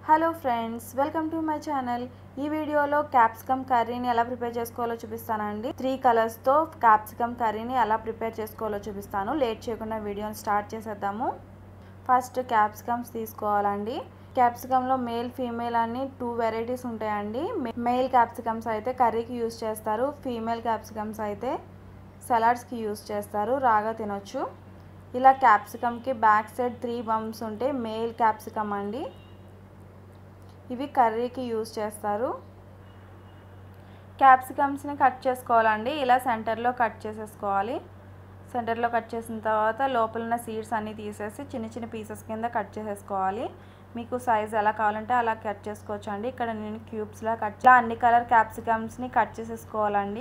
hello friends welcome to my channel ఈ వీడియోలో capsicum కర్రీని ఎలా ప్రిపేర్ చేసుకోవాలో చూపిస్తానండి త్రీ కలర్స్తో క్యాప్సికమ్ కర్రీని ఎలా ప్రిపేర్ చేసుకోవాలో చూపిస్తాను లేట్ చేయకుండా వీడియోని స్టార్ట్ చేసేద్దాము ఫస్ట్ క్యాప్సికమ్స్ తీసుకోవాలండి క్యాప్సికంలో మేల్ ఫీమేల్ అని టూ వెరైటీస్ ఉంటాయండి మేల్ క్యాప్సికమ్స్ అయితే కర్రీకి యూస్ చేస్తారు ఫీమేల్ క్యాప్సికమ్స్ అయితే సలాడ్స్కి యూస్ చేస్తారు రాగా తినొచ్చు ఇలా క్యాప్సికమ్కి బ్యాక్ సైడ్ త్రీ బంప్స్ ఉంటే మేల్ క్యాప్సికమ్ అండి ఇవి కర్రీకి యూస్ చేస్తారు క్యాప్సికమ్స్ని కట్ చేసుకోవాలండి ఇలా సెంటర్లో కట్ చేసేసుకోవాలి సెంటర్లో కట్ చేసిన తర్వాత లోపల ఉన్న సీడ్స్ అన్నీ తీసేసి చిన్న చిన్న పీసెస్ కింద కట్ చేసేసుకోవాలి మీకు సైజ్ ఎలా కావాలంటే అలా కట్ చేసుకోవచ్చు అండి ఇక్కడ నేను క్యూబ్స్లా కట్ ఇలా అన్ని కలర్ క్యాప్సికమ్స్ని కట్ చేసేసుకోవాలండి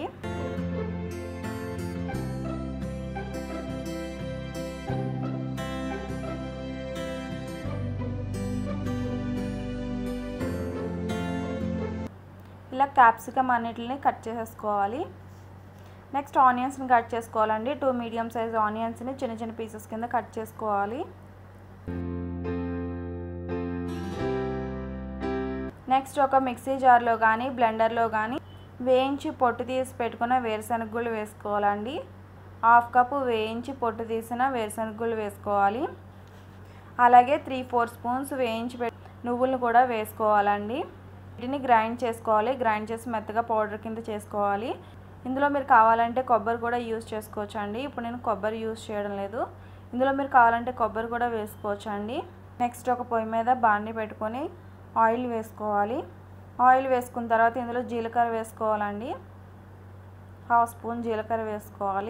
ఇలా క్యాప్సికమ్ అన్నిటిని కట్ చేసేసుకోవాలి నెక్స్ట్ ఆనియన్స్ని కట్ చేసుకోవాలండి టూ మీడియం సైజ్ ఆనియన్స్ని చిన్న చిన్న పీసెస్ కింద కట్ చేసుకోవాలి నెక్స్ట్ ఒక మిక్సీ జార్లో కానీ బ్లెండర్లో కానీ వేయించి పొట్టు తీసి పెట్టుకున్న వేరుశనగ గుళ్ళు వేసుకోవాలండి హాఫ్ కప్పు వేయించి పొట్టు తీసిన వేరుశనగ గుళ్ళు వేసుకోవాలి అలాగే త్రీ ఫోర్ స్పూన్స్ వేయించి పెట్టి నువ్వులను కూడా వేసుకోవాలండి వీటిని గ్రైండ్ చేసుకోవాలి గ్రైండ్ చేసి మెత్తగా పౌడర్ కింద చేసుకోవాలి ఇందులో మీరు కావాలంటే కొబ్బరి కూడా యూస్ చేసుకోవచ్చు అండి ఇప్పుడు నేను కొబ్బరి యూస్ చేయడం లేదు ఇందులో మీరు కావాలంటే కొబ్బరి కూడా వేసుకోవచ్చు అండి నెక్స్ట్ ఒక పొయ్యి మీద బాండి పెట్టుకొని ఆయిల్ వేసుకోవాలి ఆయిల్ వేసుకున్న తర్వాత ఇందులో జీలకర్ర వేసుకోవాలండి హాఫ్ స్పూన్ జీలకర్ర వేసుకోవాలి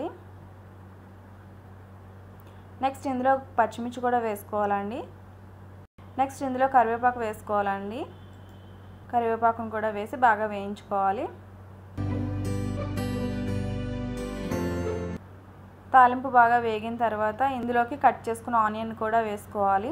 నెక్స్ట్ ఇందులో పచ్చిమిర్చి కూడా వేసుకోవాలండి నెక్స్ట్ ఇందులో కరివేపాకు వేసుకోవాలండి కరివేపాకును కూడా వేసి బాగా వేయించుకోవాలి తాలింపు బాగా వేగిన తర్వాత ఇందులోకి కట్ చేసుకున్న ఆనియన్ కూడా వేసుకోవాలి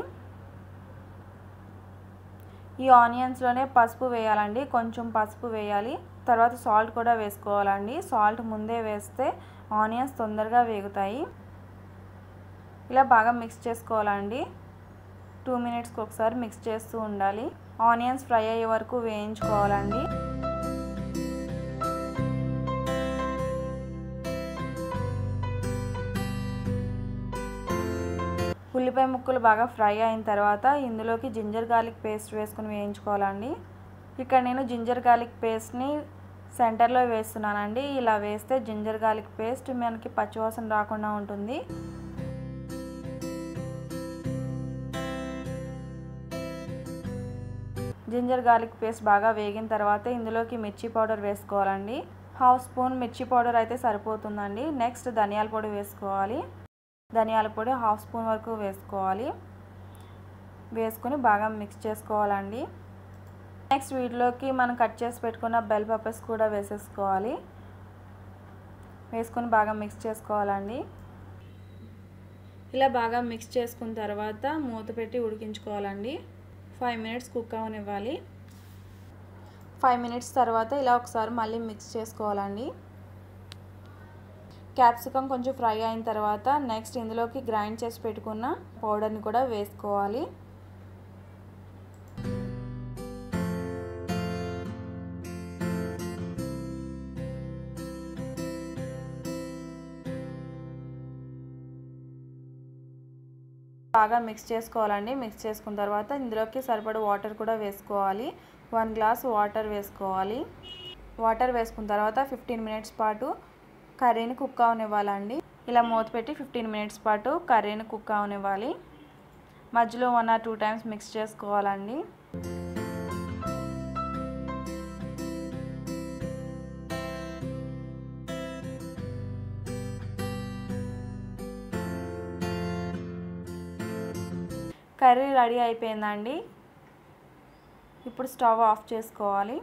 ఈ ఆనియన్స్లోనే పసుపు వేయాలండి కొంచెం పసుపు వేయాలి తర్వాత సాల్ట్ కూడా వేసుకోవాలండి సాల్ట్ ముందే వేస్తే ఆనియన్స్ తొందరగా వేగుతాయి ఇలా బాగా మిక్స్ చేసుకోవాలండి టూ మినిట్స్కి ఒకసారి మిక్స్ చేస్తూ ఉండాలి ఆనియన్స్ ఫ్రై అయ్యే వరకు వేయించుకోవాలండి ఉల్లిపాయ ముక్కలు బాగా ఫ్రై అయిన తర్వాత ఇందులోకి జింజర్ గార్లిక్ పేస్ట్ వేసుకుని వేయించుకోవాలండి ఇక్కడ నేను జింజర్ గార్లిక్ పేస్ట్ని సెంటర్లో వేస్తున్నానండి ఇలా వేస్తే జింజర్ గార్లిక్ పేస్ట్ మనకి పచ్చివాసన రాకుండా ఉంటుంది జింజర్ గార్లిక్ పేస్ట్ బాగా వేగిన తర్వాత ఇందులోకి మిర్చి పౌడర్ వేసుకోవాలండి హాఫ్ స్పూన్ మిర్చి పౌడర్ అయితే సరిపోతుందండి నెక్స్ట్ ధనియాల పొడి వేసుకోవాలి ధనియాల పొడి హాఫ్ స్పూన్ వరకు వేసుకోవాలి వేసుకొని బాగా మిక్స్ చేసుకోవాలండి నెక్స్ట్ వీటిలోకి మనం కట్ చేసి పెట్టుకున్న బెల్ పెప్పర్స్ కూడా వేసేసుకోవాలి వేసుకొని బాగా మిక్స్ చేసుకోవాలండి ఇలా బాగా మిక్స్ చేసుకున్న తర్వాత మూత పెట్టి ఉడికించుకోవాలండి ఫైవ్ మినిట్స్ కుక్ అవనివ్వాలి ఫైవ్ మినిట్స్ తర్వాత ఇలా ఒకసారి మళ్ళీ మిక్స్ చేసుకోవాలండి క్యాప్సికమ్ కొంచెం ఫ్రై అయిన తర్వాత నెక్స్ట్ ఇందులోకి గ్రైండ్ చేసి పెట్టుకున్న పౌడర్ని కూడా వేసుకోవాలి బాగా మిక్స్ చేసుకోవాలండి మిక్స్ చేసుకున్న తర్వాత ఇందులోకి సరిపడ వాటర్ కూడా వేసుకోవాలి వన్ గ్లాస్ వాటర్ వేసుకోవాలి వాటర్ వేసుకున్న తర్వాత ఫిఫ్టీన్ మినిట్స్ పాటు కర్రీని కుక్ అవనివ్వాలండి ఇలా మూత పెట్టి ఫిఫ్టీన్ మినిట్స్ పాటు కర్రీని కుక్ అవనివ్వాలి మధ్యలో one or two times mix చేసుకోవాలండి కర్రీ రెడీ అయిపోయిందండి ఇప్పుడు స్టవ్ ఆఫ్ చేసుకోవాలి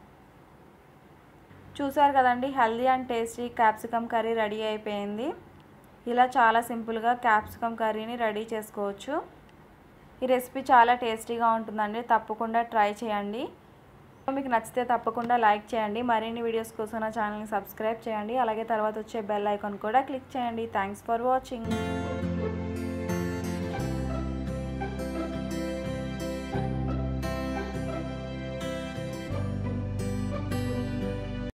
చూసారు కదండి healthy and tasty capsicum curry ready అయిపోయింది ఇలా చాలా సింపుల్గా క్యాప్సికమ్ కర్రీని రెడీ చేసుకోవచ్చు ఈ రెసిపీ చాలా టేస్టీగా ఉంటుందండి తప్పకుండా ట్రై చేయండి మీకు నచ్చితే తప్పకుండా లైక్ చేయండి మరిన్ని వీడియోస్ కోసం నా ఛానల్ని సబ్స్క్రైబ్ చేయండి అలాగే తర్వాత వచ్చే బెల్ ఐకాన్ కూడా క్లిక్ చేయండి థ్యాంక్స్ ఫర్ వాచింగ్